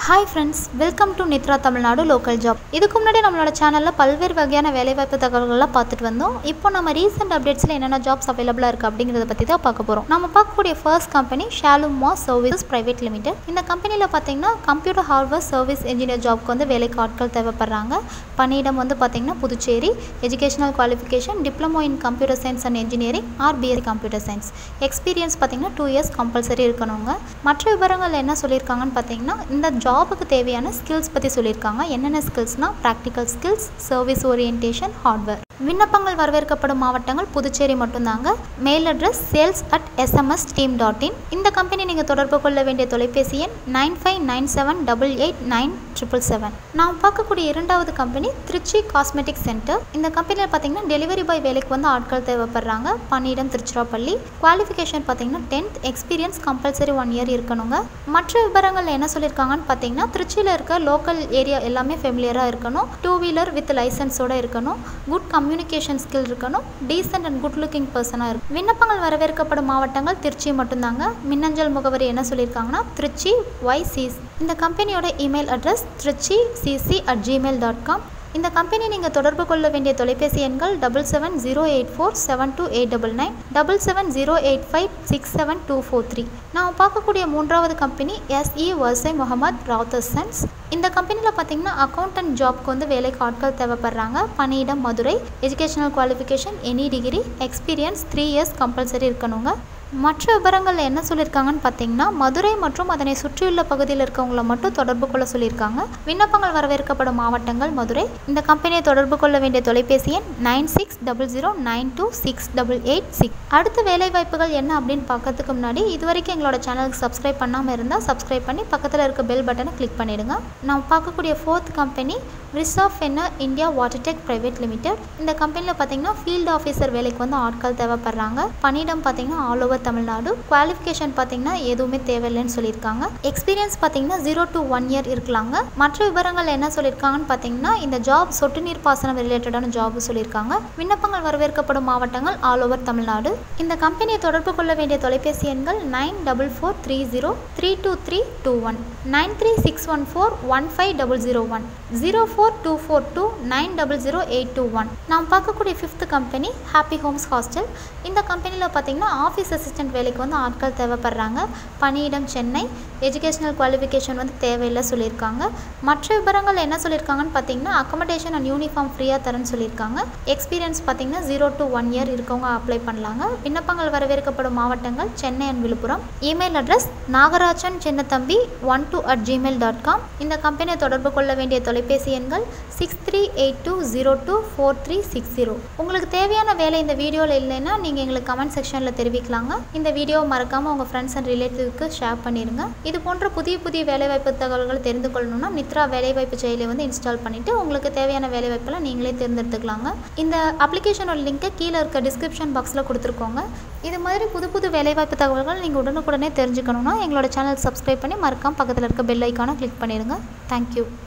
hi friends welcome to Nithra Tamil Nadu local job இதுக்கு முன்னாடி நம்மளோட சேனலில் பல்வேறு வகையான வேலைவாய்ப்பு தகவல்கள்லாம் பார்த்துட்டு வந்தோம் இப்போ நம்ம ரீசெண்ட் அப்டேட்ஸில் என்னென்ன ஜாப்ஸ் அவைலபிளாக இருக்குது அப்படிங்கிறத பற்றி தான் பார்க்க போகிறோம் நம்ம பார்க்கக்கூடிய ஃபர்ஸ்ட் கம்பெனி ஷாலுமா சர்வீஸ் பிரைவேட் லிமிடெட் இந்த கம்பெனியில் பார்த்தீங்கன்னா கம்ப்யூட்டர் ஹார்ட்வேர் சர்வீஸ் இன்ஜினியர் ஜாப்க்கு வந்து வேலைக்கு ஆட்கள் தேவைப்படுறாங்க பணியிடம் வந்து பார்த்தீங்கன்னா Puducherry educational qualification diploma in computer science and engineering or BSc computer science experience பார்த்தீங்கன்னா டூ இயர்ஸ் கம்பல்சரி இருக்கணுங்க மற்ற விவரங்கள் என்ன சொல்லியிருக்காங்கன்னு பார்த்தீங்கன்னா இந்த ஜாபுக்கு தேவையான ஸ்கில்ஸ் பற்றி சொல்லியிருக்காங்க என்னென்ன ஸ்கில்ஸ்னால் practical skills service orientation hardware விண்ணப்பங்கள் வரவேற்கப்படும் மாவட்டங்கள் புதுச்சேரி மட்டும்தாங்க mail address sales at SMS team dot in இந்த கம்பெனி நீங்கள் தொடர்பு கொள்ள வேண்டிய தொலைபேசி எண் nine five nine seven double eight nine triple seven நாம் பார்க்கக்கூடிய இரண்டாவது கம்பெனி திருச்சி காஸ்மெட்டிக் சென்டர் இந்த கம்பெனியில் பார்த்தீங்கன்னா டெலிவரி பாய் வேலைக்கு வந்து ஆட்கள் தேவைப்படுறாங்க பணியிடம் திருச்சிராப்பள்ளி குவாலிஃபிகேஷன் பார்த்தீங்கன்னா tenth experience compulsory one year இருக்கணுங்க மற்ற விவரங்கள் என்ன சொல்லியிருக்காங்கன்னு பார்த்தீங்கன்னா திருச்சியில் இருக்க லோக்கல் ஏரியா எல்லாமே ஃபெமிலியராக இருக்கணும் டூ வீலர் வித் லைசன்ஸோட இருக்கணும் குட் கம்யூனிகேஷன் ஸ்கில் இருக்கணும் டீசென்ட் அண்ட் குட் லுக்கிங் பர்சனாக இருக்கும் விண்ணப்பங்கள் வரவேற்கப்படும் மாவட்டங்கள் திருச்சி மட்டும்தாங்க மின்னஞ்சல் முகவரி என்ன சொல்லியிருக்காங்கன்னா திருச்சி ஒய்சிஸ் இந்த கம்பெனியோட email address Trichy CC at Gmail dot com இந்த கம்பெனி நீங்கள் தொடர்பு கொள்ள வேண்டிய தொலைபேசி எண்கள் double seven zero eight four seven two eight double nine double seven zero eight five six seven two four three நான் பார்க்கக்கூடிய மூன்றாவது கம்பெனி எஸ்இ வர்சை முகமது ராத்தர்சன்ஸ் இந்த கம்பெனியில் பார்த்தீங்கன்னா அக்கௌண்டன்ட் ஜாப்க்கு வந்து வேலைக்கு ஆட்கள் தேவைப்படுறாங்க பணியிடம் Madurai educational qualification any degree experience three years compulsory இருக்கணுங்க மற்ற விவரங்கள் என்ன சொல்லியிருக்காங்கன்னு பார்த்தீங்கன்னா மதுரை மற்றும் அதனை சுற்றியுள்ள பகுதியில் இருக்கவங்கள மட்டும் தொடர்பு கொள்ள சொல்லியிருக்காங்க விண்ணப்பங்கள் வரவேற்கப்படும் மாவட்டங்கள் மதுரை இந்த கம்பெனியை தொடர்பு கொள்ள வேண்டிய தொலைபேசி எண் nine six double zero nine two six double eight six அடுத்த வேலைவாய்ப்புகள் என்ன அப்படின்னு பார்க்கறதுக்கு முன்னாடி இது வரைக்கும் எங்களோட சேனலுக்கு சப்ஸ்கிரைப் பண்ணாமல் இருந்தால் சப்ஸ்கிரைப் பண்ணி பக்கத்தில் இருக்க பெல் பட்டனை கிளிக் பண்ணிடுங்க நான் பார்க்கக்கூடிய ஃபோர்த் கம்பெனி ரிசாஃப் என்ன இந்தியா வாட்டர்டெக் பிரைவேட் லிமிடெட் இந்த கம்பெனியில் பார்த்தீங்கன்னா ஃபீல்டு ஆஃபீஸர் வேலைக்கு வந்து ஆட்கள் தேவைப்படுறாங்க பணியிடம் பார்த்தீங்கன்னா ஆல் ஓவர் தமிழ்நாடு குவாலிஃபிகேஷன் பார்த்தீங்கன்னா எதுவுமே தேவையில்லைன்னு சொல்லியிருக்காங்க எக்ஸ்பீரியன்ஸ் பார்த்தீங்கன்னா ஜீரோ டு ஒன் இயர் இருக்கலாங்க மற்ற விவரங்கள் என்ன சொல்லியிருக்காங்கன்னு பார்த்தீங்கன்னா இந்த ஜாப் சொட்டு நீர் பாசனம் ரிலேட்டடான ஜாப் சொல்லியிருக்காங்க விண்ணப்பங்கள் வரவேற்கப்படும் மாவட்டங்கள் ஆல் ஓவர் தமிழ்நாடு இந்த கம்பெனியை தொடர்பு கொள்ள வேண்டிய தொலைபேசி எண்கள் nine double four three zero three two three two one nine three six one four one five double zero one zero four two four two nine double zero eight two one நாம் பார்க்கக்கூடிய fifth company happy homes hostel இந்த கம்பெனியில் பார்த்தீங்கன்னா office assistant வேலைக்கு வந்து ஆட்கள் தேவைப்படுறாங்க பணியிடம் சென்னை எஜுகேஷனல் குவாலிஃபிகேஷன் வந்து தேவையில்லை சொல்லியிருக்காங்க மற்ற விவரங்கள் என்ன சொல்லியிருக்காங்கன்னு பார்த்தீங்கன்னா அக்கமடேஷன் அண்ட் யூனிஃபார்ம் ஃப்ரீயாக தரேன்னு சொல்லியிருக்காங்க எக்ஸ்பீரியன்ஸ் பார்த்தீங்கன்னா ஜீரோ டு ஒன் இயர் இருக்கவங்க அப்ளை பண்ணலாங்க விண்ணப்பங்கள் வரவேற்கப்படும் மாவட்டங்கள் Chennai and Villupuram email address Nagarajan Chinnathambi one two at Gmail dot com இந்த கம்பெனியை தொடர்பு கொள்ள வேண்டிய தொலைபேசி எண்கள் six three eight two zero two four three six zero உங்களுக்கு தேவையான வேலை இந்த வீடியோவில் இல்லைன்னா நீங்கள் எங்களுக்கு கமெண்ட் செக்ஷனில் தெரிவிக்கலாங்க இந்த வீடியோ மறக்காமல் உங்கள் ஃப்ரெண்ட்ஸ் அண்ட் ரிலேட்டிவ்க்கு ஷேர் பண்ணிடுங்க இது போன்ற புதிய புதிய வேலைவாய்ப்பு தகவல்களை தெரிந்து கொள்ளணும்னா மித்ரா வேலைவாய்ப்பு செயலியை வந்து இன்ஸ்டால் பண்ணிவிட்டு உங்களுக்கு தேவையான வேலைவாய்ப்பெல்லாம் நீங்களே தேர்ந்தெடுத்துக்கலாங்க இந்த அப்ளிகேஷனோட லிங்க்கை கீழே இருக்க டிஸ்கிரிப்ஷன் பாக்ஸில் கொடுத்துருக்கோங்க இது மாதிரி புது புது வேலைவாய்ப்பு தகவல்கள் நீங்கள் உடனுக்குடனே தெரிஞ்சுக்கணுன்னா எங்களோட சேனல் சப்ஸ்கிரைப் பண்ணி மறக்காம பக்கத்தில் இருக்க பெல் ஐக்கானை கிளிக் பண்ணிடுங்க தேங்க்யூ